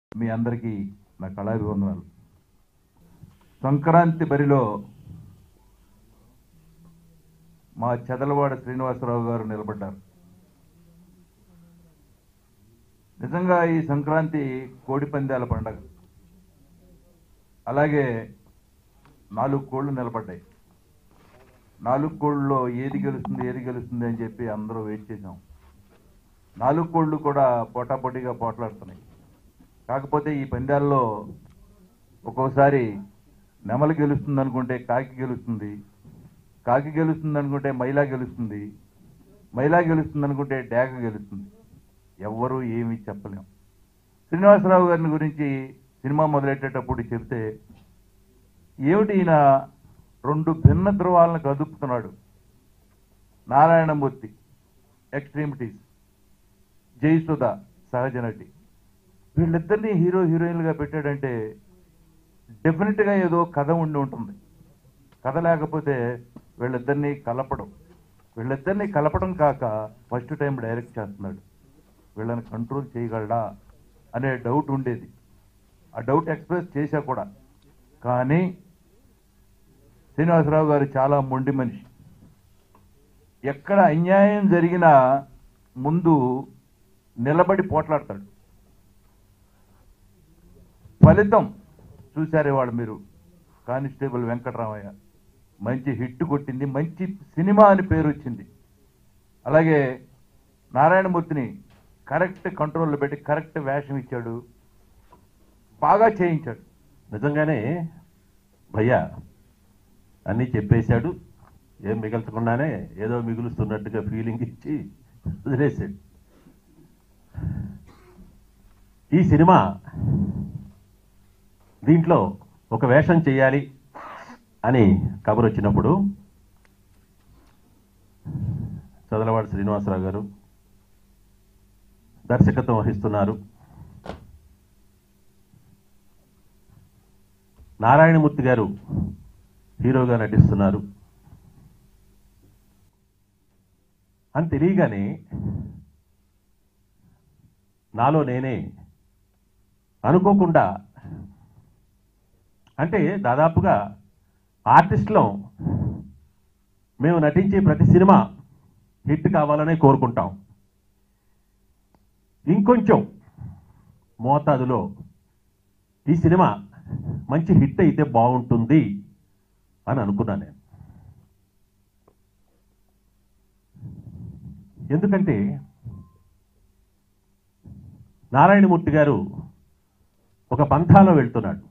మీ అందరికీ నా కళాభివందనాలు సంక్రాంతి బరిలో మా చెదలవాడ శ్రీనివాసరావు గారు నిలబడ్డారు నిజంగా ఈ సంక్రాంతి కోడి పందాల పండగ అలాగే నాలుగు కోళ్ళు నిలబడ్డాయి నాలుగు కోళ్ళలో ఏది గెలుస్తుంది ఏది గెలుస్తుంది అని చెప్పి అందరూ వెయిట్ చేశాం నాలుగు కోళ్ళు కూడా పోటాపోటీగా పోట్లాడుతున్నాయి కాకపోతే ఈ పందాల్లో ఒక్కోసారి నెమలి గెలుస్తుంది అనుకుంటే కాకి గెలుస్తుంది కాకి గెలుస్తుంది అనుకుంటే మైలా గెలుస్తుంది మైలా గెలుస్తుంది అనుకుంటే డాగ గెలుస్తుంది ఎవ్వరూ ఏమీ చెప్పలేం శ్రీనివాసరావు గారిని గురించి సినిమా మొదలెట్టేటప్పుడు చెప్తే ఏమిటి ఈయన రెండు భిన్న ధృవాలను కదుపుతున్నాడు నారాయణమూర్తి ఎక్స్ట్రీమిటీస్ జయసుధ సహజ నటి వీళ్ళిద్దరినీ హీరో హీరోయిన్లుగా పెట్టాడంటే డెఫినెట్గా ఏదో కథ ఉండి ఉంటుంది కథ లేకపోతే వీళ్ళిద్దరినీ కలపడం వీళ్ళిద్దరినీ కలపడం కాక ఫస్ట్ టైం డైరెక్ట్ చేస్తున్నాడు వీళ్ళని కంట్రోల్ చేయగలడా అనే డౌట్ ఉండేది ఆ డౌట్ ఎక్స్ప్రెస్ చేశా కూడా కానీ శ్రీనివాసరావు గారు చాలా మొండి మనిషి ఎక్కడ అన్యాయం జరిగినా ముందు నిలబడి పోట్లాడతాడు ఫలితం చూశారే వాడు మీరు కానిస్టేబుల్ వెంకటరామయ్య మంచి హిట్ కొట్టింది మంచి సినిమా అని పేరు వచ్చింది అలాగే నారాయణమూర్తిని కరెక్ట్ కంట్రోల్లో పెట్టి కరెక్ట్ వేషం ఇచ్చాడు బాగా చేయించాడు నిజంగానే భయ్యా అన్నీ చెప్పేశాడు ఏం మిగల్చకుండానే ఏదో మిగులుస్తున్నట్టుగా ఫీలింగ్ ఇచ్చి వదిలేశాడు ఈ సినిమా దీంట్లో ఒక వేషం చేయాలి అని కబురు వచ్చినప్పుడు చదలవాడ శ్రీనివాసరావు గారు దర్శకత్వం వహిస్తున్నారు నారాయణమూర్తి గారు హీరోగా నటిస్తున్నారు అని తెలియగానే నాలో నేనే అనుకోకుండా అంటే దాదాపుగా ఆర్టిస్ట్లో మేము నటించే ప్రతి సినిమా హిట్ కావాలనే కోరుకుంటాం ఇంకొంచెం మోతాదులో ఈ సినిమా మంచి హిట్ అయితే బాగుంటుంది అని అనుకున్నాను నేను ఎందుకంటే నారాయణమూర్తి గారు ఒక పంథాలో వెళ్తున్నాడు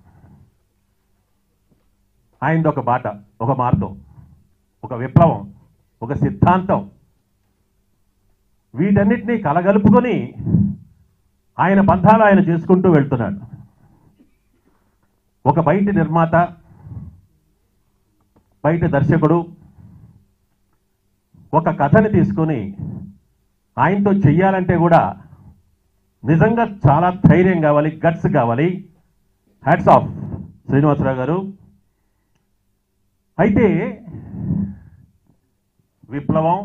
ఆయనది ఒక బాట ఒక మార్గం ఒక విప్లవం ఒక సిద్ధాంతం వీటన్నిటినీ కలగలుపుకొని ఆయన పంథాలు ఆయన చేసుకుంటూ వెళ్తున్నాడు ఒక బయటి నిర్మాత బయట దర్శకుడు ఒక కథని తీసుకొని ఆయనతో చెయ్యాలంటే కూడా నిజంగా చాలా ధైర్యం కావాలి గట్స్ కావాలి హ్యాట్స్ ఆఫ్ శ్రీనివాసరావు గారు అయితే విప్లవం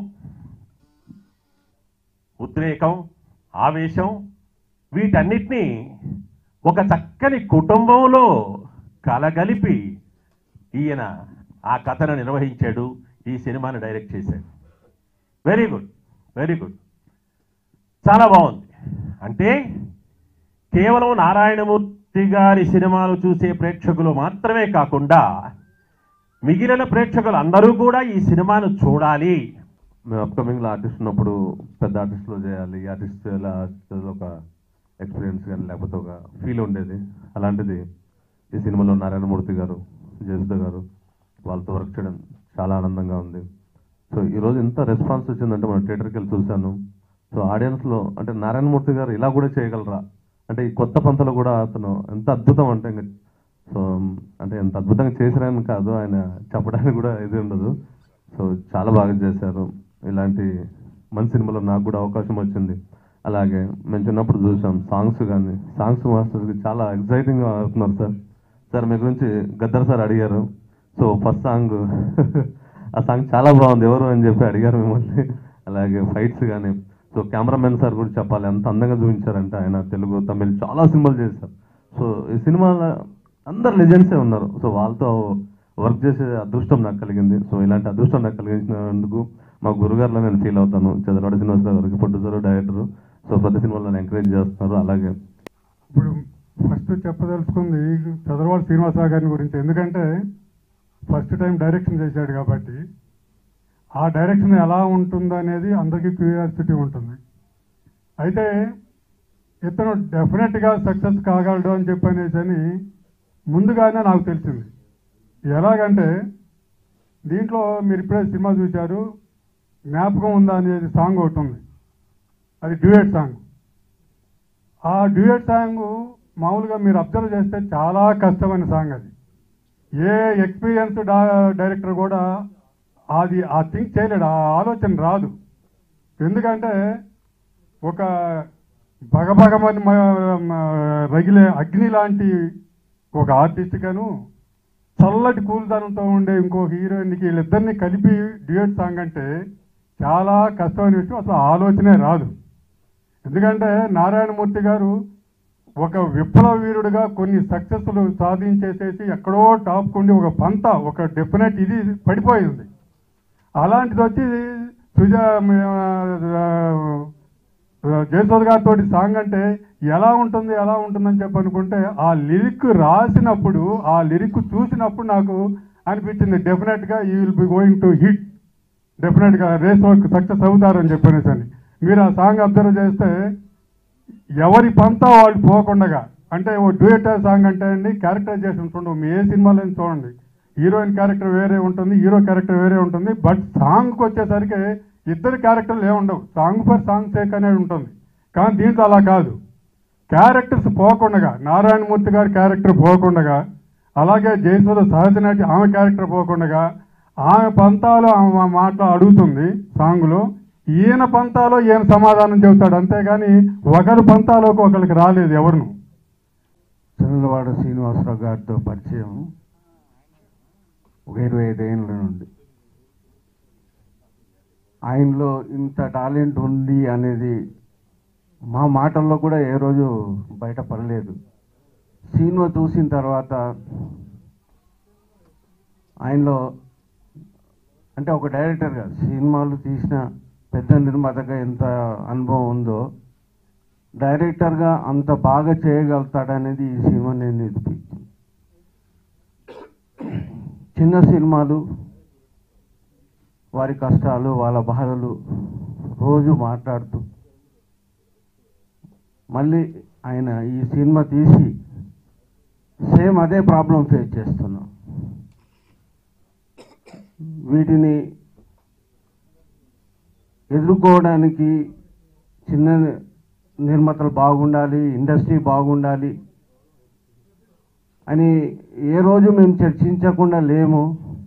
ఉద్రేకం ఆవేశం వీటన్నిటినీ ఒక చక్కని కుటుంబంలో కలగలిపి ఈయన ఆ కథను నిర్వహించాడు ఈ సినిమాని డైరెక్ట్ చేశాడు వెరీ గుడ్ వెరీ గుడ్ చాలా బాగుంది అంటే కేవలం నారాయణమూర్తి గారి సినిమాలు చూసే ప్రేక్షకులు మాత్రమే కాకుండా మిగిలిన ప్రేక్షకులు అందరూ కూడా ఈ సినిమాను చూడాలి మేము అప్కమింగ్లో ఆర్టిస్ట్ ఉన్నప్పుడు పెద్ద ఆర్టిస్ట్లో చేయాలి ఈ ఆర్టిస్ట్ ఎలా చేయాలో ఒక ఎక్స్పీరియన్స్ కానీ లేకపోతే ఒక ఫీల్ ఉండేది అలాంటిది ఈ సినిమాలో నారాయణమూర్తి గారు జయసుధ గారు వాళ్ళతో వర్క్ చేయడం చాలా ఆనందంగా ఉంది సో ఈరోజు ఎంత రెస్పాన్స్ వచ్చిందంటే మనం థియేటర్కి వెళ్ళి చూశాను సో ఆడియన్స్లో అంటే నారాయణమూర్తి గారు ఇలా కూడా చేయగలరా అంటే ఈ కొత్త పంతలో కూడా అతను ఎంత అద్భుతం అంటే ఇంకా సో అంటే ఎంత అద్భుతంగా చేశారని కాదు ఆయన చెప్పడానికి కూడా ఇది ఉండదు సో చాలా బాగా చేశారు ఇలాంటి మంచి సినిమాలో నాకు కూడా అవకాశం వచ్చింది అలాగే మేము చిన్నప్పుడు చూసాం సాంగ్స్ కానీ సాంగ్స్ మాస్టర్స్కి చాలా ఎగ్జైటింగ్గా అవుతున్నారు సార్ సార్ మీ గురించి గద్దర్ సార్ అడిగారు సో ఫస్ట్ సాంగ్ ఆ సాంగ్ చాలా బాగుంది ఎవరు అని చెప్పి అడిగారు మిమ్మల్ని అలాగే ఫైట్స్ కానీ సో కెమెరామెన్ సార్ కూడా చెప్పాలి ఎంత అందంగా చూపించారంటే ఆయన తెలుగు తమిళ్ చాలా సినిమాలు చేశారు సో ఈ సినిమా అందరు లెజెండ్సే ఉన్నారు సో వాళ్ళతో వర్క్ చేసే అదృష్టం నాకు కలిగింది సో ఇలాంటి అదృష్టం నాకు కలిగించినందుకు మా గురుగారులో నేను ఫీల్ అవుతాను చంద్రవాడ శ్రీనివాసరావు గారికి ప్రొడ్యూసర్ డైరెక్టర్ సో ప్రతి సినిమాలో నన్ను ఎంకరేజ్ చేస్తున్నారు అలాగే ఇప్పుడు ఫస్ట్ చెప్పదలుచుకుంది చంద్రబాబు శ్రీనివాసరావు గారి గురించి ఎందుకంటే ఫస్ట్ టైం డైరెక్షన్ చేశాడు కాబట్టి ఆ డైరెక్షన్ ఎలా ఉంటుందో అనేది అందరికీ క్యూరియాసిటీ ఉంటుంది అయితే ఇతను డెఫినెట్గా సక్సెస్ కాగలడు అని చెప్పనేసి అని ముందుగానే నాకు తెలిసింది ఎలాగంటే దీంట్లో మీరు ఇప్పుడే సినిమా చూశారు జ్ఞాపకం ఉందా అనేది సాంగ్ ఒకటి ఉంది అది డ్యూయట్ సాంగ్ ఆ డ్యూయట్ సాంగ్ మామూలుగా మీరు అబ్జర్వ్ చేస్తే చాలా కష్టమైన సాంగ్ అది ఏ ఎక్స్పీరియన్స్ డైరెక్టర్ కూడా అది ఆ థింక్ చేయలేడు ఆ ఆలోచన రాదు ఎందుకంటే ఒక భగభగమని మ- మ- రగిలే అగ్ని లాంటి ఒక ఆర్టిస్ట్ గాను చల్లటి కూల్దనంతో ఉండే ఇంకో హీరోయిన్కి వీళ్ళిద్దరిని కలిపి డ్యూయట్ సాంగ్ అంటే చాలా కష్టమైన విషయం అసలు ఆలోచనే రాదు ఎందుకంటే నారాయణమూర్తి గారు ఒక విప్లవ వీరుడుగా కొన్ని సక్సెస్లు సాధించేసేసి ఎక్కడో టాప్ కొండి ఒక పంత ఒక డెఫినెట్ ఇది పడిపోయింది అలాంటిది వచ్చి సుజా జయసోద్ గారితో సాంగ్ అంటే ఎలా ఉంటుంది ఎలా ఉంటుందని చెప్పి అనుకుంటే ఆ లిరిక్ రాసినప్పుడు ఆ లిరిక్ చూసినప్పుడు నాకు అనిపించింది డెఫినెట్గా ఈ will be going to hit డెఫినెట్గా రేస్ సక్సెస్ అవుతారని చెప్పనేసి అని మీరు ఆ సాంగ్ అబ్జర్వ్ చేస్తే ఎవరి పంతా వాళ్ళు పోకుండగా అంటే ఓ డ్యూయట్ సాంగ్ అంటే అండి క్యారెక్టరైజేషన్స్ ఉండవు మీ ఏ సినిమాలో చూడండి హీరోయిన్ క్యారెక్టర్ వేరే ఉంటుంది హీరో క్యారెక్టర్ వేరే ఉంటుంది బట్ సాంగ్కి వచ్చేసరికి ఇద్దరు క్యారెక్టర్లు ఏముండవు సాంగ్ ఫర్ సాంగ్ సేక్ అనేది ఉంటుంది కానీ దీంట్లో అలా కాదు క్యారెక్టర్స్ పోకుండగా నారాయణమూర్తి గారి క్యారెక్టర్ పోకుండగా అలాగే జయసుధ సహజనటి ఆమె క్యారెక్టర్ పోకుండగా ఆమె పంతాలో ఆమె మాట అడుగుతుంది సాంగ్లో ఈయన పంతాలో ఈయన సమాధానం చెబుతాడు అంతేగాని ఒకరి పంతాలోకి ఒకరికి రాలేదు ఎవరును చంద్రవాడ శ్రీనివాసరావు గారితో పరిచయం ఒక ఇరవై ఐదేళ్ళ నుండి ఆయనలో ఇంత టాలెంట్ ఉంది అనేది మా మాటల్లో కూడా ఏ రోజు బయటపడలేదు సినిమా చూసిన తర్వాత ఆయనలో అంటే ఒక డైరెక్టర్గా సినిమాలు తీసిన పెద్ద నిర్మాతగా ఎంత అనుభవం ఉందో డైరెక్టర్గా అంత బాగా చేయగలుగుతాడనేది ఈ సినిమా నేను నిరూపించింది చిన్న సినిమాలు వారి కష్టాలు వాళ్ళ బాధలు రోజు మాట్లాడుతూ మళ్ళీ ఆయన ఈ సినిమా తీసి సేమ్ అదే ప్రాబ్లం ఫేస్ చేస్తున్నాం వీటిని ఎదుర్కోవడానికి చిన్న నిర్మాతలు బాగుండాలి ఇండస్ట్రీ బాగుండాలి అని ఏ రోజు మేము చర్చించకుండా లేము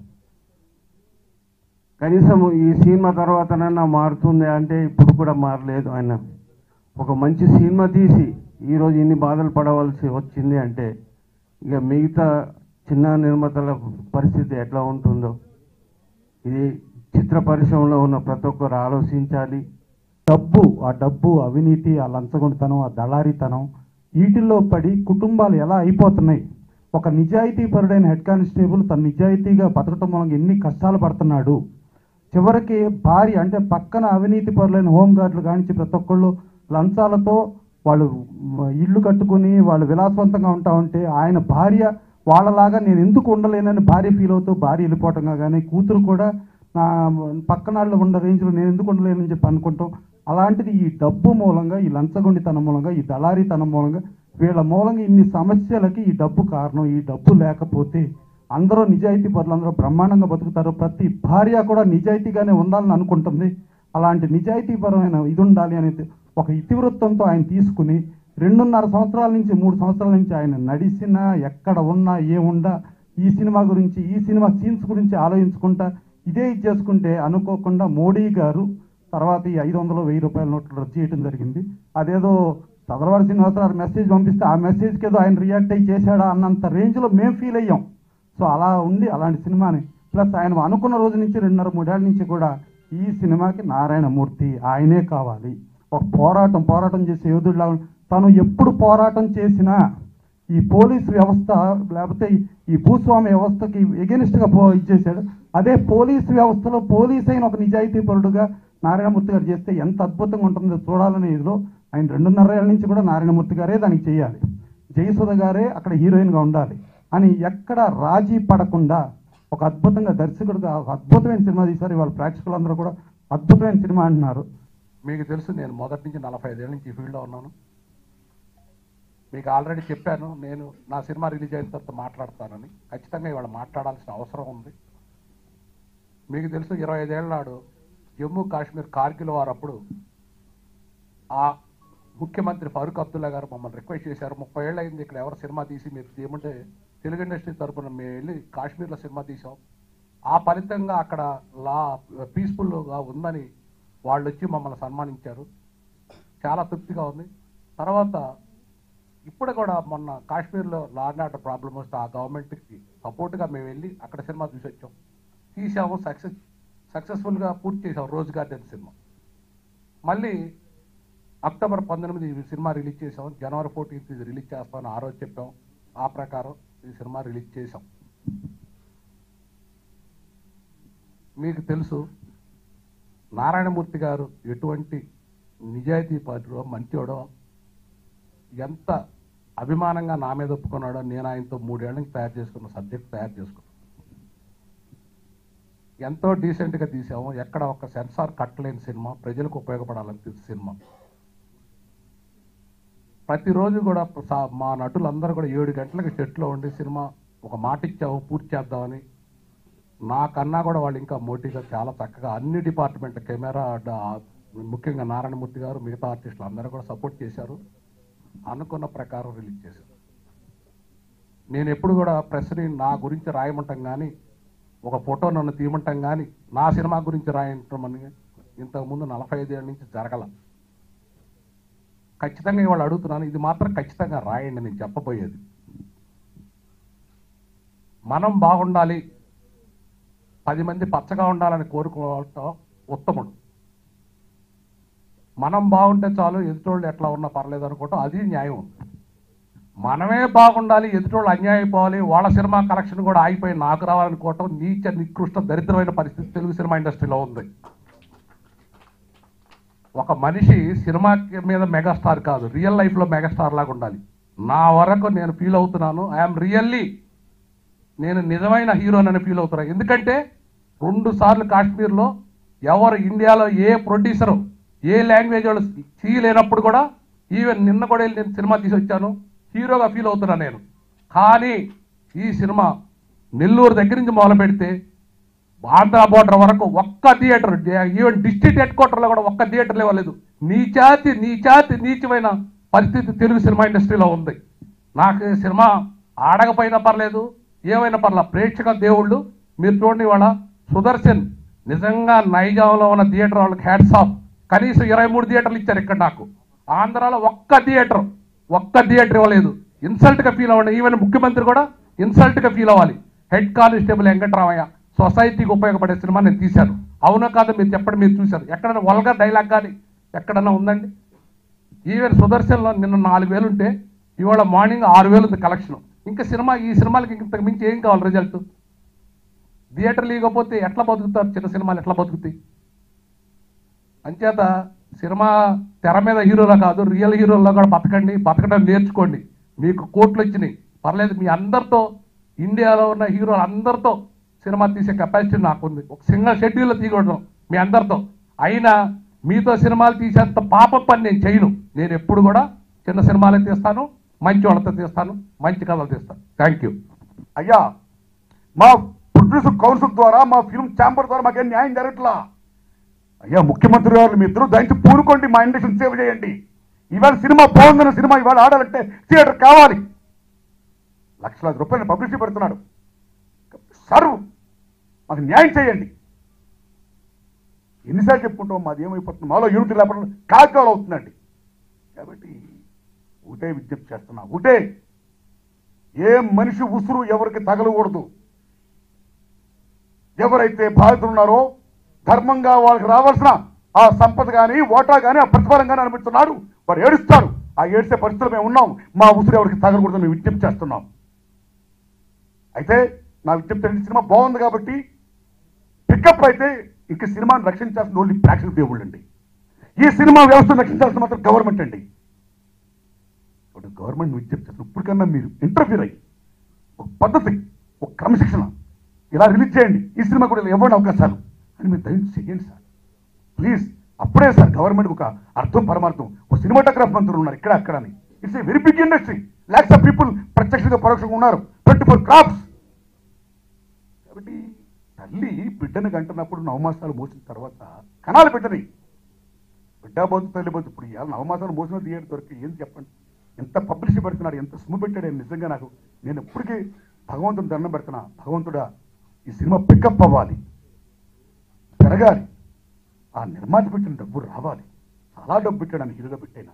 కనీసం ఈ సినిమా తర్వాతనన్నా మారుతుంది అంటే ఇప్పుడు కూడా మారలేదు ఆయన ఒక మంచి సినిమా తీసి ఈరోజు ఇన్ని బాధలు పడవలసి వచ్చింది అంటే ఇక మిగతా చిన్న నిర్మాతల పరిస్థితి ఎట్లా ఉంటుందో ఇది చిత్ర పరిశ్రమలో ఉన్న ప్రతి ఒక్కరు ఆలోచించాలి డబ్బు ఆ డబ్బు అవినీతి ఆ లంచగొండితనం ఆ దళారీతనం వీటిల్లో పడి కుటుంబాలు ఎలా అయిపోతున్నాయి ఒక నిజాయితీ పరుడైన హెడ్ కానిస్టేబుల్ తన నిజాయితీగా బతకటం మూలంగా ఎన్ని కష్టాలు పడుతున్నాడు చివరికి భార్య అంటే పక్కన అవినీతి పరులైన హోంగార్డులు కానించి ప్రతి ఒక్కళ్ళు లంచాలతో వాళ్ళు మ- ఇల్లు కట్టుకుని వాళ్ళు విలాసవంతంగా ఉంటా ఉంటే ఆయన భార్య వాళ్ళలాగా నేను ఎందుకు ఉండలేనని భార్య ఫీల్ అవుతూ భార్య వెళ్ళిపోవటంగా కానీ కూతురు కూడా నా పక్కన వాళ్ళు ఉన్న రేంజ్లో నేను ఎందుకు ఉండలేనని చెప్పి అనుకుంటాం అలాంటిది ఈ డబ్బు మూలంగా ఈ లంచగొండితనం మూలంగా ఈ దళారీతనం మూలంగా వీళ్ళ మూలంగా ఇన్ని సమస్యలకి ఈ డబ్బు కారణం ఈ డబ్బు లేకపోతే అందరూ నిజాయితీ పరులు అందరూ బ్రహ్మాండంగా బతుకుతారు ప్రతి భార్య కూడా నిజాయితీగానే ఉండాలని అనుకుంటుంది అలాంటి నిజాయితీపరమైన ఇది ఉండాలి అనేది ఒక ఇతివృత్తంతో ఆయన తీసుకుని రెండున్నర సంవత్సరాల నుంచి మూడు సంవత్సరాల నుంచి ఆయన నడిచినా ఎక్కడ ఉన్నా ఏముండా ఈ సినిమా గురించి ఈ సినిమా సీన్స్ గురించి ఆలోచించుకుంటా ఇదే ఇది చేసుకుంటే అనుకోకుండా మోడీ గారు తర్వాత ఈ ఐదు వందలు వెయ్యి రూపాయల నోట్లు రద్దు చేయడం జరిగింది అదేదో చంద్రబాబు శ్రీనివాసరావు మెసేజ్ పంపిస్తే ఆ మెసేజ్కి ఏదో ఆయన రియాక్ట్ అయ్యి చేశాడా అన్నంత రేంజ్లో మేము ఫీల్ అయ్యాం సో అలా ఉంది అలాంటి సినిమాని ప్లస్ ఆయన అనుకున్న రోజు నుంచి రెండున్నర మూడేళ్ల నుంచి కూడా ఈ సినిమాకి నారాయణమూర్తి ఆయనే కావాలి ఒక పోరాటం పోరాటం చేసే యోధుడిలా తను ఎప్పుడు పోరాటం చేసినా ఈ పోలీస్ వ్యవస్థ లేకపోతే ఈ- ఈ భూస్వామ్య వ్యవస్థకి ఎగెనిస్ట్గా పో ఇచ్చేసాడు అదే పోలీస్ వ్యవస్థలో పోలీస్ అయిన ఒక నిజాయితీ పరుడుగా నారాయణమూర్తి గారు చేస్తే ఎంత అద్భుతంగా ఉంటుందో చూడాలనే ఇదిలో ఆయన రెండున్నర ఏళ్ళ నుంచి కూడా నారాయణమూర్తి గారే దానికి చేయాలి జయసుధ గారే అక్కడ హీరోయిన్గా ఉండాలి అని ఎక్కడ రాజీ పడకుండా ఒక అద్భుతంగా దర్శకుడుగా ఒక అద్భుతమైన సినిమా తీశారు ఇవాళ ప్రేక్షకులందరూ కూడా అద్భుతమైన సినిమా అంటున్నారు మీకు తెలుసు నేను మొదటి నుంచి నలభై ఐదేళ్ళ నుంచి ఈ ఫీల్డ్లో ఉన్నాను మీకు ఆల్రెడీ చెప్పాను నేను నా సినిమా రిలీజ్ అయిన తర్వాత మాట్లాడతానని ఖచ్చితంగా ఇవాళ మాట్లాడాల్సిన అవసరం ఉంది మీకు తెలుసు ఇరవై ఐదేళ్ల నాడు జమ్మూ కాశ్మీర్ కార్గిల్ వారు అప్పుడు ఆ ముఖ్యమంత్రి ఫారూక్ అబ్దుల్లా గారు మమ్మల్ని రిక్వెస్ట్ చేశారు ముప్పై ఏళ్ళు అయింది ఇక్కడ ఎవరు సినిమా తీసి మీరు తీయమంటే తెలుగు ఇండస్ట్రీ తరపున మేము వెళ్ళి కాశ్మీర్లో సినిమా తీసాం ఆ ఫలితంగా అక్కడ లా పీస్ఫుల్గా ఉందని వాళ్ళు వచ్చి మమ్మల్ని సన్మానించారు చాలా తృప్తిగా ఉంది తర్వాత ఇప్పుడు కూడా మొన్న కాశ్మీర్లో లా అండ్ ఆర్డర్ ప్రాబ్లం వస్తే ఆ గవర్నమెంట్కి సపోర్ట్గా మేము వెళ్ళి అక్కడ సినిమా చూసి వచ్చాం తీసాము సక్సెస్ సక్సెస్ఫుల్గా పూర్తి చేసాం రోజ్ గార్డెన్ సినిమా మళ్ళీ అక్టోబర్ పంతొమ్మిది ఈ సినిమా రిలీజ్ చేసాం జనవరి ఫోర్టీన్త్ ఇది రిలీజ్ చేస్తామని ఆ రోజు చెప్పాం ఆ ప్రకారం ఈ సినిమా రిలీజ్ చేసాం మీకు తెలుసు నారాయణమూర్తి గారు ఎటువంటి నిజాయితీ పరుడో మంచోడో ఎంత అభిమానంగా నా మీద ఒప్పుకున్నాడో నేను ఆయనతో మూడేళ్ల నుంచి తయారు చేసుకున్న సబ్జెక్ట్ తయారు చేసుకున్నాను ఎంతో డీసెంట్గా తీసాము ఎక్కడ ఒక సెన్సార్ కట్టలేని సినిమా ప్రజలకు ఉపయోగపడాలని తీసిన సినిమా ప్రతిరోజు కూడా సా- మా నటులందరూ కూడా ఏడు గంటలకు సెట్లో ఉండి సినిమా ఒక మాట ఇచ్చాము పూర్తి చేద్దామని నాకన్నా కూడా వాళ్ళు ఇంకా మోటీగా చాలా చక్కగా అన్ని డిపార్ట్మెంట్ కెమెరా డ- ముఖ్యంగా నారాయణమూర్తి గారు మిగతా ఆర్టిస్టులు అందరూ కూడా సపోర్ట్ చేశారు అనుకున్న ప్రకారం రిలీజ్ చేశారు నేను ఎప్పుడు కూడా ప్రెస్ని నా గురించి రాయమంటాం కానీ ఒక ఫోటో నన్ను తీయమంటాం కానీ నా సినిమా గురించి రాయటమని ఇంతకుముందు నలభై ఐదేళ్ళ నుంచి జరగల ఖచ్చితంగా ఇవాళ అడుగుతున్నాను ఇది మాత్రం ఖచ్చితంగా రాయండి నేను చెప్పబోయేది మనం బాగుండాలి పది మంది పచ్చగా ఉండాలని కోరుకోవటం ఉత్తముడు మనం బాగుంటే చాలు ఎదుటోళ్ళు ఎట్లా ఉన్నా పర్లేదు అనుకోవటం అది న్యాయం మనమే బాగుండాలి ఎదుటోళ్ళు అన్యాయం అయిపోవాలి వాళ్ళ సినిమా కలెక్షన్ కూడా ఆగిపోయి నాకు రావాలనుకోవటం నీచ నికృష్ట దరిద్రమైన పరిస్థితి తెలుగు సినిమా ఇండస్ట్రీలో ఉంది ఒక మనిషి సినిమా మీద మెగాస్టార్ కాదు రియల్ లైఫ్లో మెగాస్టార్ లాగా ఉండాలి నా వరకు నేను ఫీల్ అవుతున్నాను ఐఎమ్ రియల్లీ నేను నిజమైన హీరోనని ఫీల్ అవుతున్నాను ఎందుకంటే రెండు సార్లు కాశ్మీర్లో ఎవరు ఇండియాలో ఏ ప్రొడ్యూసరు ఏ లాంగ్వేజ్ వాళ్ళు చేయలేనప్పుడు కూడా ఈవెన్ నిన్న కూడా వెళ్ళి నేను సినిమా తీసి వచ్చాను హీరోగా ఫీల్ అవుతున్నాను నేను కానీ ఈ సినిమా నెల్లూరు దగ్గర నుంచి మొదలు పెడితే ఆంధ్ర బోర్డర్ వరకు ఒక్క థియేటర్ ఈవెన్ డిస్ట్రిక్ట్ హెడ్ క్వార్టర్లో కూడా ఒక్క థియేటర్ ఇవ్వలేదు నీచాతి నీచాతి నీచమైన పరిస్థితి తెలుగు సినిమా ఇండస్ట్రీలో ఉంది నాకు ఈ సినిమా ఆడకపోయినా పర్లేదు ఏమైనా పర్లా ప్రేక్షక దేవుళ్ళు మీరు చూడండి ఇవాళ సుదర్శన్ నిజంగా నైజాంలో ఉన్న థియేటర్ వాళ్ళకి హ్యాట్స్ ఆఫ్ కనీసం ఇరవై మూడు థియేటర్లు ఇచ్చారు ఇక్కడ నాకు ఆంధ్రాలో ఒక్క థియేటర్ ఒక్క థియేటర్ ఇవ్వలేదు ఇన్సల్ట్గా ఫీల్ అవ్వండి ఈవెన్ ముఖ్యమంత్రి కూడా ఇన్సల్ట్గా ఫీల్ అవ్వాలి హెడ్ కానిస్టేబుల్ వెంకటరామయ్య సొసైటీకి ఉపయోగపడే సినిమా నేను తీశాను అవునో కాదో మీరు చెప్పండి మీరు చూశారు ఎక్కడైనా వల్గర్ డైలాగ్ కానీ ఎక్కడైనా ఉందండి ఈవెన్ సుదర్శన్లో నిన్న నాలుగు వేలు ఉంటే ఇవాళ మార్నింగ్ ఆరు వేలు ఉంది కలెక్షన్ ఇంకా సినిమా ఈ సినిమాలకి ఇంతకు మించి ఏం కావాలి రిజల్ట్ థియేటర్ లేకపోతే ఎట్లా బతుకుతారు చిన్న సినిమాలు ఎట్లా బతుకుతాయి అంచేత సినిమా తెర మీద హీరోలా కాదు రియల్ హీరోల్లో కూడా బతకండి బతకడం నేర్చుకోండి మీకు కోట్లు వచ్చినాయి పర్లేదు మీ అందరితో ఇండియాలో ఉన్న హీరోలు అందరితో సినిమా తీసే కెపాసిటీ నాకుంది ఒక సింగిల్ షెడ్యూల్లో తీయకూడదు మీ అందరితో అయినా మీతో సినిమాలు తీసేంత పాప పని నేను చేయను నేను ఎప్పుడు కూడా చిన్న సినిమాలే తీస్తాను మంచి వాళ్ళతో తీస్తాను మంచి కథలు తీస్తాను థ్యాంక్ యూ అయ్యా మా ప్రొడ్యూసర్ కౌన్సిల్ ద్వారా మా ఫిల్మ్ ఛాంబర్ ద్వారా మాకేం న్యాయం జరగట్లా అయ్యా ముఖ్యమంత్రి గారు మీ ఇద్దరు దయచి పూనుకోండి మా ఇండస్ట్రీని సేవ్ చేయండి ఇవాళ సినిమా బాగుందన్న సినిమా ఇవాళ ఆడాలంటే థియేటర్ కావాలి లక్షలాది రూపాయలు పబ్లిసిటీ పెడుతున్నాడు సర్వ్ మాకు న్యాయం చేయండి ఎన్నిసార్లు చెప్పుకుంటాం మాది ఏమైపోతుంది మాలో యూనిటీ లేకపోతే కాకాలు అవుతుందండి కాబట్టి ఒకటే విజ్ఞప్తి చేస్తున్నా ఒకటే ఏ మనిషి ఉసురు ఎవరికి తగలకూడదు ఎవరైతే బాధితులు ఉన్నారో ధర్మంగా వాళ్ళకి రావాల్సిన ఆ సంపద కానీ ఓటా కానీ ఆ ప్రతిఫలం కానీ అనిపిస్తున్నాడు వారు ఏడుస్తారు ఆ ఏడ్చే పరిస్థితులు మేము ఉన్నాం మా ఉసురు ఎవరికి తగలకూడదు మేము విజ్ఞప్తి చేస్తున్నాం అయితే నా విజ్ఞప్తి ఏంటి, సినిమా బాగుంది కాబట్టి పికప్ అయితే ఇంక సినిమాను రక్షించాల్సిన ఓన్లీ ప్రేక్షక దేవుళ్ళు అండి ఈ సినిమా వ్యవస్థను రక్షించాల్సిన మాత్రం గవర్నమెంట్ అండి ఇప్పుడు గవర్నమెంట్ విజ్ఞప్తి చేస్తున్నారు ఇప్పటికన్నా మీరు ఇంటర్ఫీర్ అయ్యి ఒక పద్ధతి ఒక క్రమశిక్షణ ఇలా రిలీజ్ చేయండి ఈ సినిమా కూడా ఇలా ఇవ్వండి అవకాశాలు అని మీరు దయచేసి చేయండి సార్ ప్లీజ్ అప్పుడే సార్ గవర్నమెంట్ ఒక అర్థం పరమార్థం ఒక సినిమాటోగ్రాఫ్ మంత్రులు ఉన్నారు ఇక్కడ అక్కడ అని it's a very big industry lakhs of people ప్రత్యక్షంగా పరోక్షంగా ఉన్నారు ట్వంటీ ఫోర్ క్రాప్స్ కాబట్టి తల్లి బిడ్డను కంటున్నప్పుడు నవమాసాలు మోసిన తర్వాత కణాలు బిడ్డని బిడ్డ బొంతు తల్లి బొంతు ఇప్పుడు ఇవాళ నవమాసాలు మోసిన థియేటర్ దొరికి ఏం చెప్పండి ఎంత పబ్లిసిటీ పెడుతున్నాడు ఎంత స్ము పెట్టాడు ఆయన నిజంగా నాకు నేను ఎప్పటికీ భగవంతుని దండం పెడుతున్నా భగవంతుడా ఈ సినిమా పికప్ అవ్వాలి పెరగాలి ఆ నిర్మాత పెట్టిన డబ్బు రావాలి చాలా డబ్బు పెట్టాడు అని హీరోగా పెట్టాను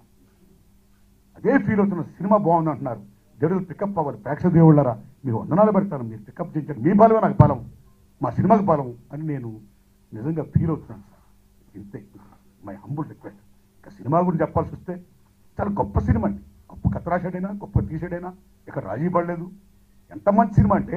అదే ఫీల్ అవుతున్న సినిమా బాగుంది అంటున్నారు దేవుడు పికప్ అవ్వాలి ప్రేక్షక దేవుళ్ళరా మీకు వందనాలు పెడతాను మీరు పికప్ చేయించారు మీ బలమే నాకు బలం మా సినిమాకి బలం అని నేను నిజంగా ఫీల్ అవుతున్నాను సార్ ఇంతే మై హంబుల్ రిక్వెస్ట్ ఇక సినిమా గురించి చెప్పాల్సి వస్తే చాలా గొప్ప సినిమా అండి గొప్ప కథ రాశాడైనా గొప్ప తీసాడైనా ఇక్కడ రాజీ పడలేదు ఎంత మంచి సినిమా అంటే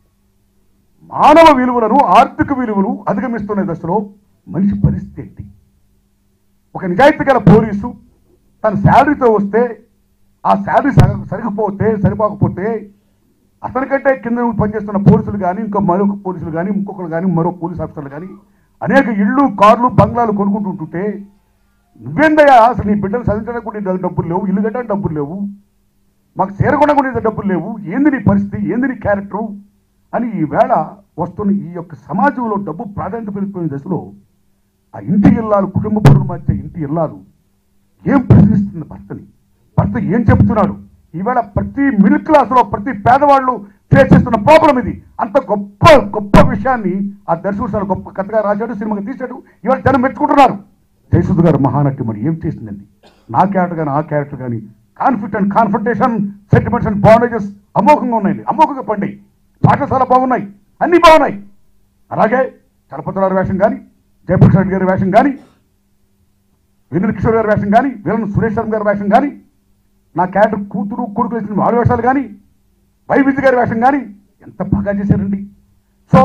మానవ విలువలను ఆర్థిక విలువలు అధిగమిస్తున్న దశలో మనిషి పరిస్థితి ఏంటి ఒక నిజాయితీ గల పోలీసు తన శాలరీతో వస్తే ఆ శాలరీ సగ- సరిగిపోతే సరిపోకపోతే అతనికంటే కింద పనిచేస్తున్న పోలీసులు కానీ ఇంకో మరొక పోలీసులు కానీ ఇంకొకరు కానీ మరో పోలీస్ ఆఫీసర్లు కానీ అనేక ఇళ్ళు కార్లు బంగ్లాలు కొనుక్కుంటుంటుంటే నువ్వేందయ్యా అసలు నీ బిడ్డలు చదివించడానికి కూడా నీ దగ్గర డబ్బులు లేవు ఇల్లు కట్టడానికి డబ్బులు లేవు మాకు చేరకుండా కూడా నీ దగ్గర డబ్బులు లేవు ఏంది నీ పరిస్థితి ఏంది నీ క్యారెక్టరు అని ఈ వేళ వస్తున్న ఈ యొక్క సమాజంలో డబ్బు ప్రాధాన్యత పెరిగిపోయిన దశలో ఆ ఇంటి ఇల్లాలు కుటుంబ పరులు మధ్య ఇంటి ఇల్లాలు ఏం ప్రశ్నిస్తుంది భర్తని భర్త ఏం చెప్తున్నాడు ఈవేళ ప్రతి మిడిల్ క్లాస్లో ప్రతి పేదవాళ్ళు ఫేస్ చేస్తున్న ప్రాబ్లం ఇది అంత గొప్ప గొప్ప విషయాన్ని ఆ దర్శకుడు చాలా గొప్ప కథగా రాశాడు సినిమాగా తీశాడు ఇవాళ జనం మెచ్చుకుంటున్నారు జయసుద్ గారు మహానటి మరి ఏం చేసిందండి నా క్యారెక్టర్ కానీ ఆ క్యారెక్టర్ కానీ conflict and confrontation sentiments and bondages అమోఘంగా ఉన్నాయండి అమోఘంగా పండాయి పాటలు చాలా బాగున్నాయి అన్నీ బాగున్నాయి అలాగే చలపతిరావు వేషం కానీ జయప్రకాష్ రెడ్డి గారి వేషం కానీ వెన్నెల కిషోర్ గారి వేషం కానీ వీళ్ళని సురేష్ శర్మ గారి వేషం కానీ నా క్యారెక్టర్ కూతురు కొడుకు వేసిన వాళ్ళ వేషాలు కానీ వైవిధ్య గారి వేషం కానీ ఎంత బాగా చేశారండి సో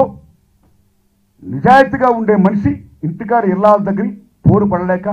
నిజాయితీగా ఉండే మనిషి ఇంటికాడ ఇళ్ళాల దగ్గర పోరు పడలేక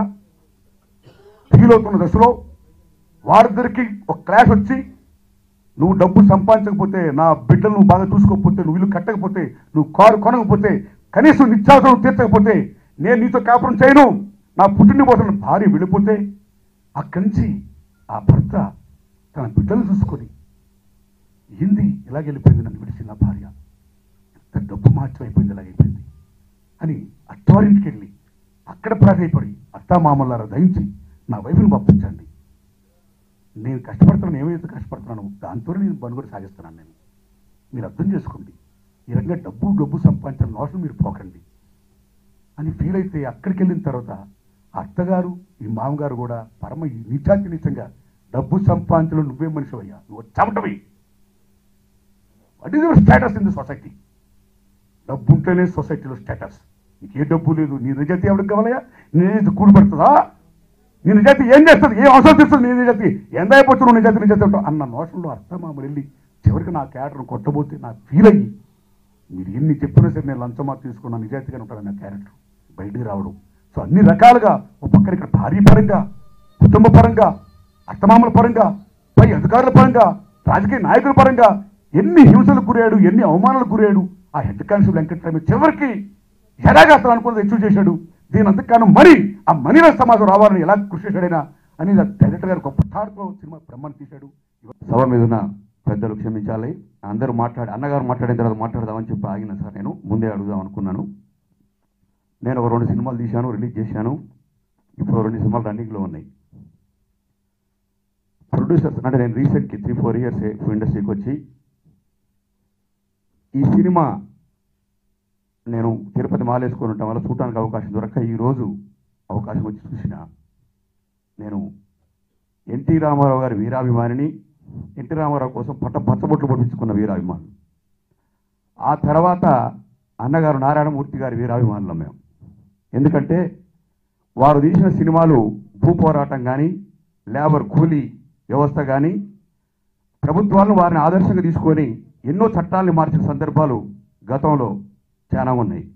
ఫీల్ అవుతున్న దశలో వారిద్దరికి ఒక క్లాష్ వచ్చి నువ్వు డబ్బు సంపాదించకపోతే నా బిడ్డలు నువ్వు బాగా చూసుకోకపోతే నువ్వు ఇల్లు కట్టకపోతే నువ్వు కారు కొనకపోతే కనీసం నిత్యావసరం తీర్చకపోతే నేను నీతో కాపురం చేయను నా పుట్టిన పోతున్న భార్య వెళ్ళిపోతే అక్కడి నుంచి ఆ భర్త తన బిడ్డలు చూసుకొని ఏంది ఇలాగ వెళ్ళిపోయింది నన్ను విడిచి నా భార్య ఎంత డబ్బు మార్చమైపోయింది ఇలాగైపోయింది అని అత్తవారింటికి వెళ్ళి అక్కడ ప్రాధాయపడి అత్తా మామల్లారా దయించి నా వైఫ్ని పంపించండి నేను కష్టపడుతున్నాను ఏమైతే కష్టపడుతున్నాను దాంతో నేను బనుగోడు సాగిస్తున్నాను నేను మీరు అర్థం చేసుకోండి ఈ రకంగా డబ్బు డబ్బు సంపాదించిన అవసరం మీరు పోకండి అని ఫీల్ అయితే అక్కడికి వెళ్ళిన తర్వాత ఆ అత్తగారు ఈ మామగారు కూడా పరమ నిజాతి నిజంగా డబ్బు సంపాదించడం నువ్వే మనిషి అయ్యా నువ్వు చెమటవి what is your status in the society డబ్బు ఉంటేనే సొసైటీలో స్టేటస్ నీకు ఏ డబ్బు లేదు నీ నిజాతి ఎవరికి కావాలయ్యా నీ నిజాతి కూడిపడుతుందా నీ నిజాతి ఏం చేస్తుంది ఏం అవసరం తీస్తుంది నీ నిజాతి ఎంత అయిపోతుంది నువ్వు నిజాతి నిజాతి అంటావు అన్న నోషంలో అర్థమామలు వెళ్ళి చివరికి నా క్యారెక్టర్ కొట్టబోతే నాకు ఫీల్ అయ్యి మీరు ఎన్ని చెప్పినా సరే నేను లంచమా తీసుకున్న నిజాయితీగా ఉంటాను నా క్యారెక్టర్ బయటికి రావడం సో అన్ని రకాలుగా ఒక పక్కన ఇక్కడ భార్య పరంగా కుటుంబ పరంగా అత్తమామల పరంగా పై అధికారుల పరంగా రాజకీయ నాయకుల పరంగా ఎన్ని హింసలకు గురయ్యాడు ఎన్ని అవమానాలకు గురయ్యాడు ఆ హెడ్ కానిస్టేబుల్ వెంకటరామ చివరికి ఎలాగా అతను అనుకున్నది అచీవ్ చేశాడు దీని అంతకాలం మరి ఆ మనీల సమాజం రావాలని ఎలా కృషి చేశాడైనా అని డైరెక్టర్ గారు గొప్ప థాట్తో సినిమా బ్రహ్మను తీశాడు సభ మీద ఉన్న పెద్దలు క్షమించాలి అందరూ మాట్లాడి అన్నగారు మాట్లాడిన తర్వాత మాట్లాడదామని చెప్పి ఆగిన సార్ నేను ముందే అడుగుదాం అనుకున్నాను నేను ఒక రెండు సినిమాలు తీశాను రిలీజ్ చేశాను ఇప్పుడు రెండు సినిమాలు రన్నింగ్లో ఉన్నాయి ప్రొడ్యూసర్స్ అంటే నేను రీసెంట్లీ త్రీ ఫోర్ ఇయర్స్ ఇండస్ట్రీకి వచ్చి ఈ సినిమా నేను తిరుపతి మాలేసుకొని ఉండటం వల్ల చూడటానికి అవకాశం దొరక్క ఈరోజు అవకాశం వచ్చి చూసిన నేను ఎన్టీ రామారావు గారి వీరాభిమానిని ఎన్టీ రామారావు కోసం పట్ట పచ్చబొట్లు పొడిపించుకున్న వీరాభిమానులు ఆ తర్వాత అన్నగారు నారాయణమూర్తి గారి వీరాభిమానులం మేము ఎందుకంటే వారు తీసిన సినిమాలు భూ పోరాటం కానీ లేబర్ కూలీ వ్యవస్థ కానీ ప్రభుత్వాలను వారిని ఆదర్శంగా తీసుకొని ఎన్నో చట్టాలను మార్చిన సందర్భాలు గతంలో చాలా ఉన్నాయి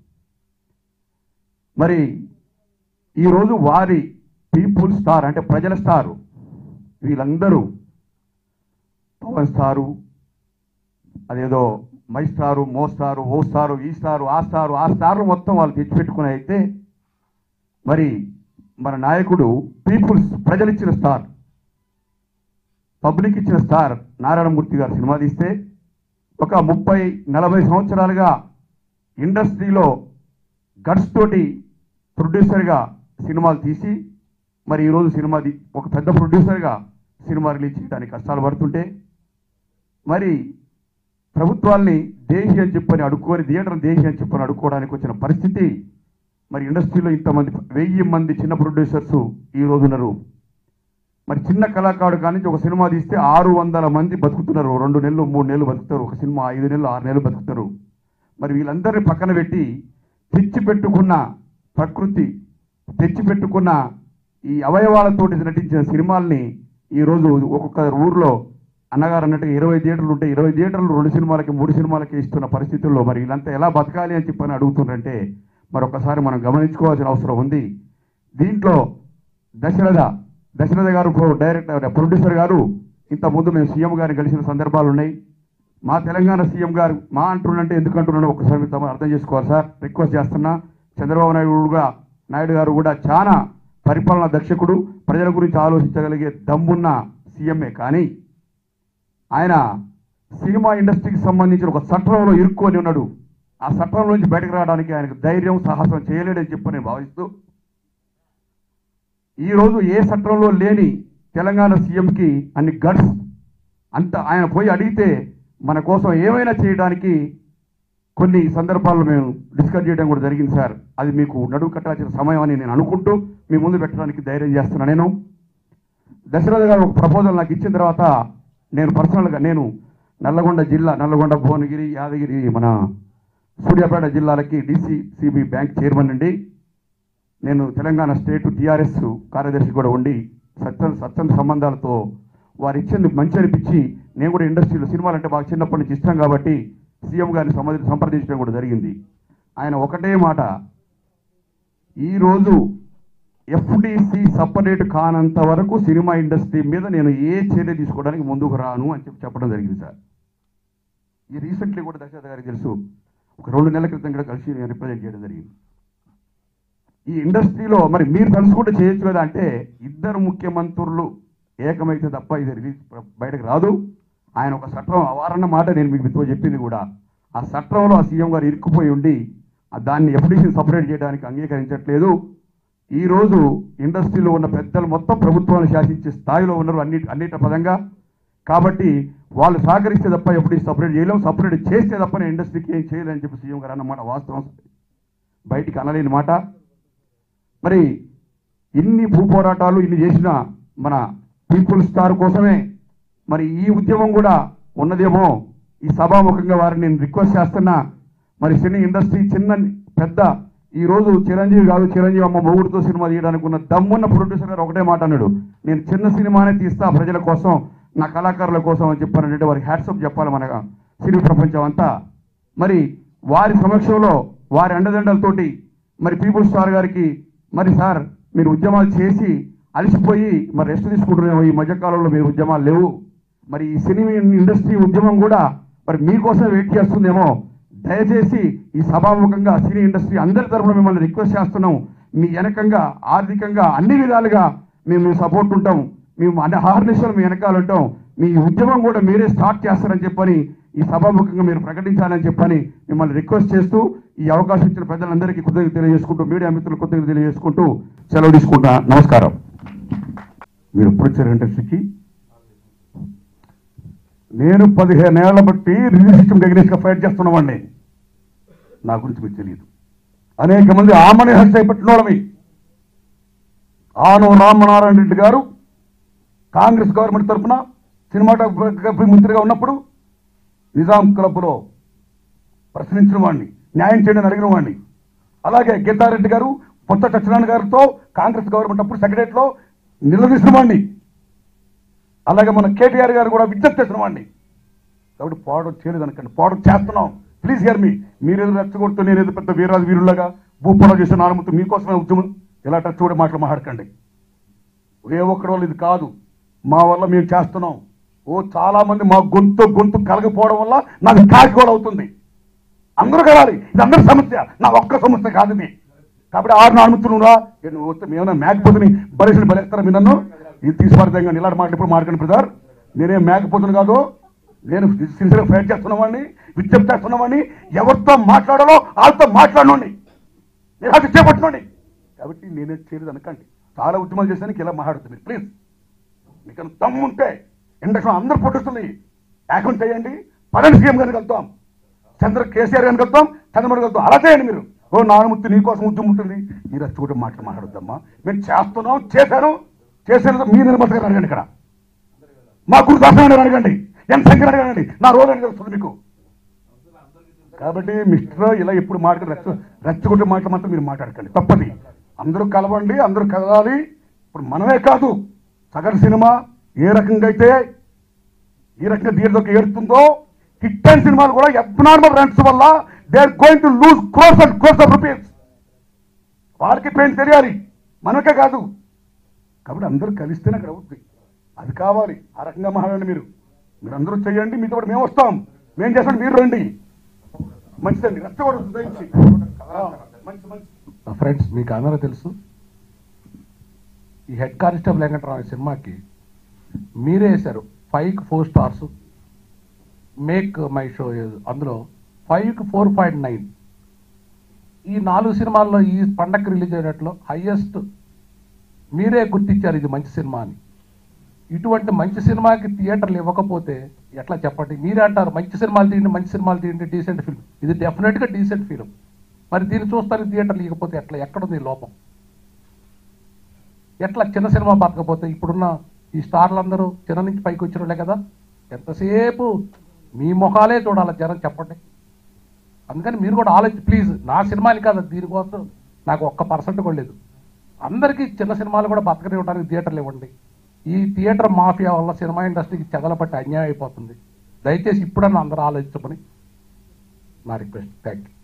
మరి ఈరోజు వారి పీపుల్ స్టార్ అంటే ప్రజల స్టారు వీళ్ళందరూ పవన్ స్టారు అదేదో మై స్టారు మో స్టారు ఓ స్టారు ఈ స్టారు ఆ స్టారు ఆ స్టార్లు మొత్తం వాళ్ళు తెచ్చిపెట్టుకుని అయితే మరి మన నాయకుడు పీపుల్స్ ప్రజలు ఇచ్చిన స్టార్ పబ్లిక్ ఇచ్చిన స్టార్ నారాయణమూర్తి గారు సినిమా తీస్తే ఒక ముప్పై నలభై సంవత్సరాలుగా ఇండస్ట్రీలో గట్స్ తోటి ప్రొడ్యూసర్గా సినిమాలు తీసి మరి ఈరోజు సినిమా తీ- ఒక పెద్ద ప్రొడ్యూసర్గా సినిమా రిలీజ్ చేయడానికి కష్టాలు పడుతుంటే మరి ప్రభుత్వాల్ని దేశీ అని చెప్పని అడుక్కొని థియేటర్ దేశీ అని చెప్పని అడుక్కోవడానికి వచ్చిన పరిస్థితి మరి ఇండస్ట్రీలో ఇంతమంది వెయ్యి మంది చిన్న ప్రొడ్యూసర్స్ ఈ రోజు ఉన్నారు మరి చిన్న కళాకారుడు కానీ ఒక సినిమా తీస్తే ఆరు వందల మంది బతుకుతున్నారు రెండు నెలలు మూడు నెలలు బతుకుతారు ఒక సినిమా ఐదు నెలలు ఆరు నెలలు బతుకుతారు మరి వీళ్ళందరినీ పక్కన పెట్టి తెచ్చి పెట్టుకున్న ప్రకృతి తెచ్చి పెట్టుకున్న ఈ అవయవాలతోటి నటించిన సినిమాల్ని ఈరోజు ఒక్కొక్క ఊర్లో అన్నగారు అన్నట్టుగా ఇరవై థియేటర్లు ఉంటే ఇరవై థియేటర్లు రెండు సినిమాలకి మూడు సినిమాలకి ఇస్తున్న పరిస్థితుల్లో మరి వీళ్ళంతా ఎలా బతకాలి అని చెప్పని అడుగుతున్నారంటే మరొకసారి మనం గమనించుకోవాల్సిన అవసరం ఉంది దీంట్లో దశరథ దశరథ గారు ప్రో- డైరెక్టర్ ప్రొడ్యూసర్ గారు ఇంత ముందు మేము సీఎం గారిని కలిసిన సందర్భాలు ఉన్నాయి మా తెలంగాణ సీఎం గారు మా అంటున్నంటే ఎందుకు అంటున్నాడో ఒకసారి మీరు తమ అర్థం చేసుకోవాలి సార్ రిక్వెస్ట్ చేస్తున్నా చంద్రబాబు నాయుడుగా నాయుడు గారు కూడా చాలా పరిపాలనా దక్షకుడు ప్రజల గురించి ఆలోచించగలిగే దమ్మున్న సీఎంఏ కానీ ఆయన సినిమా ఇండస్ట్రీకి సంబంధించిన ఒక చట్టంలో ఇరుక్కొని ఉన్నాడు ఆ చట్టం నుంచి బయటకు రావడానికి ఆయనకు ధైర్యం సాహసం చేయలేడని చెప్పి నేను భావిస్తూ ఈరోజు ఏ చట్టంలో లేని తెలంగాణ సీఎంకి అన్ని గట్స్ అంత ఆయన పోయి అడిగితే మన కోసం ఏమైనా చేయడానికి కొన్ని సందర్భాల్లో మేము డిస్కస్ చేయడం కూడా జరిగింది సార్ అది మీకు నడువు కట్టాల్సిన సమయం అని నేను అనుకుంటూ మీ ముందు పెట్టడానికి ధైర్యం చేస్తున్నాను నేను దశరథ గారు ఒక ప్రపోజల్ నాకు ఇచ్చిన తర్వాత నేను పర్సనల్గా నేను నల్లగొండ జిల్లా నల్లగొండ భువనగిరి యాదగిరి మన సూర్యాపేట జిల్లాలకి డిసిసిబి బ్యాంక్ చైర్మన్ అండి నేను తెలంగాణ స్టేట్ టీఆర్ఎస్ కార్యదర్శి కూడా ఉండి సత్యం సత్యం సంబంధాలతో వారు ఇచ్చింది మంచి అనిపించి నేను కూడా ఇండస్ట్రీలో సినిమాలు అంటే బాగా చిన్నప్పటి నుంచి ఇష్టం కాబట్టి సీఎం గారిని సంబంధి సంప్రదించడం కూడా జరిగింది ఆయన ఒకటే మాట ఈరోజు ఎఫ్డిసి సపరేట్ కానంత వరకు సినిమా ఇండస్ట్రీ మీద నేను ఏ చర్య తీసుకోవడానికి ముందుకు రాను అని చెప్పి చెప్పడం జరిగింది సార్ ఈ రీసెంట్లీ కూడా దశరథ గారికి తెలుసు ఒక రెండు నెలల క్రితం కూడా కలిసి నేను రిప్రజెంట్ చేయడం జరిగింది ఈ ఇండస్ట్రీలో మరి మీరు తలుసుకుంటే చేయొచ్చు కదా అంటే ఇద్దరు ముఖ్యమంత్రులు ఏకమైతే తప్ప ఇది రిలీజ్ బయటకు రాదు ఆయన ఒక చట్టం అవారన్న మాట నేను మీకు మీతో చెప్పింది కూడా ఆ చట్టంలో ఆ సీఎం గారు ఇరుక్కుపోయి ఉండి ఆ దాన్ని ఎఫ్డిసిని సపరేట్ చేయడానికి అంగీకరించట్లేదు ఈ రోజు ఇండస్ట్రీలో ఉన్న పెద్దలు మొత్తం ప్రభుత్వాన్ని శాసించే స్థాయిలో ఉన్నారు అన్ని అన్నిటి పదంగా కాబట్టి వాళ్ళు సహకరిస్తే తప్ప ఎప్పుడు సపరేట్ చేయలేము సపరేట్ చేస్తే తప్ప నేను ఇండస్ట్రీకి ఏం చేయలేని చెప్పి సీఎం గారు అన్నమాట వాస్తవం బయటికి అనలేని మాట మరి ఇన్ని భూ పోరాటాలు ఇన్ని చేసిన మన పీపుల్ స్టార్ కోసమే మరి ఈ ఉద్యమం కూడా ఉన్నదేమో ఈ సభాముఖంగా వారిని నేను రిక్వెస్ట్ చేస్తున్నా మరి సినీ ఇండస్ట్రీ చిన్న పెద్ద ఈ రోజు చిరంజీవి కాదు చిరంజీవి అమ్మ మొగుడుతో సినిమా తీయడానికి ఉన్న దమ్మున్న ప్రొడ్యూసర్ గారు ఒకటే మాట అన్నాడు నేను చిన్న సినిమానే తీస్తా ప్రజల కోసం నా కళాకారుల కోసం అని చెప్పానంటే వారికి హ్యాట్సప్ చెప్పాలి మన సినీ ప్రపంచం అంతా మరి వారి సమక్షంలో వారి అండదండలతోటి మరి పీపుల్ స్టార్ గారికి మరి సార్ మీరు ఉద్యమాలు చేసి అలసిపోయి మరి రెస్ట్ తీసుకుంటున్నామో ఈ మధ్యకాలంలో మీరు ఉద్యమాలు లేవు మరి ఈ సినిమా ఇండస్ట్రీ ఉద్యమం కూడా మరి మీకోసం వెయిట్ చేస్తుందేమో దయచేసి ఈ సభాముఖంగా సినీ ఇండస్ట్రీ అందరి తరఫున మిమ్మల్ని రిక్వెస్ట్ చేస్తున్నాం మీ వెనకంగా ఆర్థికంగా అన్ని విధాలుగా మేము మీ సపోర్ట్ ఉంటాం మేము అన్ని హార్నిషలు మీ వెనకాల ఉంటాం మీ ఉద్యమం కూడా మీరే స్టార్ట్ చేస్తారని చెప్పని ఈ సభాముఖంగా మీరు ప్రకటించాలని చెప్పని మిమ్మల్ని రిక్వెస్ట్ చేస్తూ ఈ అవకాశం ఇచ్చిన ప్రజలందరికీ కృతజ్ఞత తెలియజేసుకుంటూ మీడియా మిత్రులు కృతజ్ఞత తెలియజేసుకుంటూ సెలవు తీసుకుంటా నమస్కారం మీరు ఎప్పుడు వచ్చారు ఇండస్ట్రీకి నేను పదిహేనేళ్ల బట్టి రిలీజ్ సిస్టమ్ అగ్రెస్ట్గా ఫైట్ చేస్తున్నవాడిని నా గురించి మీకు తెలియదు అనేక మంది ఆమని హత్య చేపట్టిన వాళ్ళమి ఆను రామనారాయణ రెడ్డి గారు కాంగ్రెస్ గవర్నమెంట్ తరఫున సినిమాటోగ్రఫీ మంత్రిగా ఉన్నప్పుడు నిజాం క్లబ్లో ప్రశ్నించిన వాడిని న్యాయం చేయడం అడిగిన వాడిని అలాగే గిద్దారెడ్డి గారు పొత్త సత్యనారాయణ గారితో కాంగ్రెస్ గవర్నమెంట్ అప్పుడు సెక్రటరీలో నిలదీసిన వాడిని అలాగే మన కేటీఆర్ గారు కూడా విజ్ఞప్తి చేసిన వాడిని కాబట్టి పోవడం చేయలేదు అనకండి పోవడం చేస్తున్నాం ప్లీజ్ హియర్ మీ మీరేదో రెచ్చగొడుతూ నేనేదో పెద్ద వీరాజు వీరులాగా భూపాలం చేసిన నానముతో మీకోసమే ఉద్యమం ఇలా రెచ్చగొడి మాటలు మాట్లాడకండి ఏ ఒక్కడి వల్ల ఇది కాదు మా వల్ల మేము చేస్తున్నాం ఓ చాలా మంది మా గొంతు గొంతు కలగపోవడం వల్ల నాకు కాకి కూడా అవుతుంది అందరూ కలాలి ఇది అందరి సమస్య నా ఒక్క సమస్య కాదు ఇది కాబట్టి ఆరు నానుతున్నా నువ్వు వస్తే మేమన్నా మేకపోతుని బరేసిన బలేస్తారా మీరు నన్ను ఇది తీసుకుపడతాం ఇలాంటి మాటలు ఇప్పుడు మాట్లాడండి బ్రదర్ నేనేం మేకపోతును కాదు నేను సిన్సియర్గా ఫైట్ చేస్తున్నవాడిని విజ్ఞప్తి చేస్తున్నవాడిని ఎవరితో మాట్లాడాలో వాళ్ళతో మాట్లాడండి నేను అది చేపట్టుకోండి కాబట్టి నేనే చేయలేదు అనకండి చాలా ఉద్యమాలు చేశానికి ఇలా మాట్లాడుతుంది ప్లీజ్ మీకు దమ్ము ఉంటే ఇండక్షన్ అందరు పొట్టుస్తుంది యాక్షన్ చేయండి పదని సీఎం గారిని కలుద్దాం చంద్ర కేసీఆర్ గారిని కలుద్దాం చంద్రబాబు కలుద్దాం అలా చేయండి మీరు ఓ నానుమూర్తి నీకోసం ఉద్యమం ఉంటుంది మీరు వచ్చి కూడా మాటలు మాట్లాడొద్దమ్మా మేము చేస్తున్నాం చేశాను చేసిన మీ నిర్మత గారు అడగండి ఇక్కడ మా గురు దాసం గారు అడగండి ఎన్ శంకర్ అడగండి నా రోజు అని తెలుస్తుంది మీకు కాబట్టి మిస్టర్ ఇలా ఎప్పుడు మాట్లాడి రచ్చ రెచ్చగొట్టే మాటలు మాత్రం మీరు మాట్లాడకండి తప్పది అందరూ కలవండి అందరూ కలవాలి ఇప్పుడు మనమే కాదు సగన్ సినిమా ఏ రకంగా అయితే ఈ రకంగా దీర్ఘకు ఏడుతుందో హిట్ అండ్ సినిమాలు కూడా అబ్నార్మల్ రెంట్స్ వల్ల they are going to lose crores and crores of rupees వాళ్ళకి పెయిన్ తెలియాలి మనకే కాదు కాబట్టి అందరూ కలిస్తేనే అక్కడ అవుతుంది అది కావాలి ఆ రకంగా మాట్లాడండి మీరు మీరు అందరూ చేయండి మీతో పాటు మేము వస్తాం మేము చేస్తాం మీరు రండి మంచిదండి రెచ్చగొడదు దయించి ఆ, మంచి మంచి ఫ్రెండ్స్ మీకు అందరూ తెలుసు ఈ హెడ్ కానిస్టేబుల్ వెంకటరావు అనే సినిమాకి మీరే వేశారు ఫైవ్కి four stars make my show అందులో ఫైవ్కి ఫోర్ పాయింట్ నైన్ ఈ నాలుగు సినిమాల్లో ఈ పండగకి రిలీజ్ అయినట్లు హయ్యెస్ట్ మీరే గుర్తించారు ఇది మంచి సినిమా అని ఇటువంటి మంచి సినిమాకి థియేటర్లు ఇవ్వకపోతే ఎట్లా చెప్పండి మీరే అంటారు మంచి సినిమాలు తీయండి మంచి సినిమాలు తీయండి డీసెంట్ ఫిల్మ్ ఇది డెఫినెట్గా డీసెంట్ ఫిల్మ్ మరి దీన్ని చూస్తానికి థియేటర్లు ఇవ్వకపోతే ఎట్లా ఎక్కడుంది ఈ లోపం ఎట్లా చిన్న సినిమా బతకపోతే ఇప్పుడున్న ఈ స్టార్లు అందరూ చిన్న నుంచి పైకి వచ్చిన వాళ్ళే కదా ఎంతసేపు మీ ముఖాలే చూడాలి జనం చెప్పండి అందుకని మీరు కూడా ఆలోచి ప్లీజ్ నా సినిమాని కాదు దీనికోసం నాకు ఒక్క పర్సెంట్ కూడా లేదు అందరికీ చిన్న సినిమాలు కూడా బతకనివ్వడానికి థియేటర్లు ఇవ్వండి ఈ థియేటర్ మాఫియా వల్ల సినిమా ఇండస్ట్రీకి చెదలపట్టి అన్యాయం అయిపోతుంది దయచేసి ఇప్పుడన్నా అందరూ ఆలోచించమని నా రిక్వెస్ట్ థ్యాంక్ యూ